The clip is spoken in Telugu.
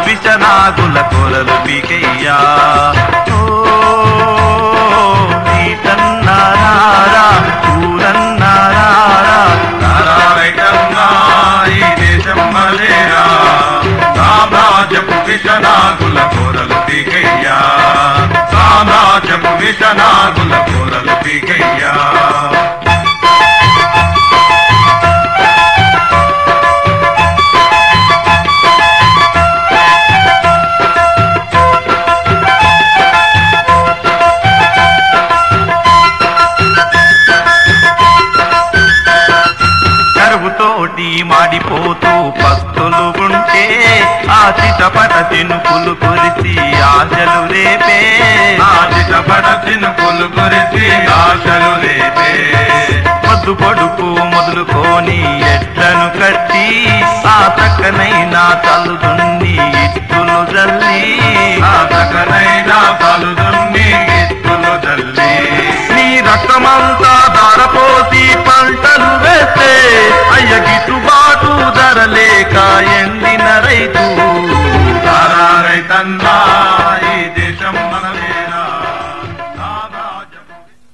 విషనాగుల కొరలు పీకయ్యా ఓ, నీటన్నారా, ఊరన్నారా, నారాయణన్నా ఈ దేశం మలేరా సామ్రాజ్యపు విషనాగుల కోరలు పీకయ్యా సామ్రాజ్యపు విషనాగుల కోరలు పీకయ్యా కరువుతోటి మాడిపోతూ పస్తులు ఉంటే ఆ చిటపట చినుకులు కురిసి ఆశలు రేపే ఆశితపడ చినుకులు గురించి ఆశలు రేపే పొద్దు పొడుపు మొదలుకొని ఎట్లను కట్టి ఆ చక్కనైన తల్లుదున్ని ఇత్తులు జల్లి ఆ సకనైనా కలుదున్ని ఎత్తులు తల్లి నీ రక్తమంత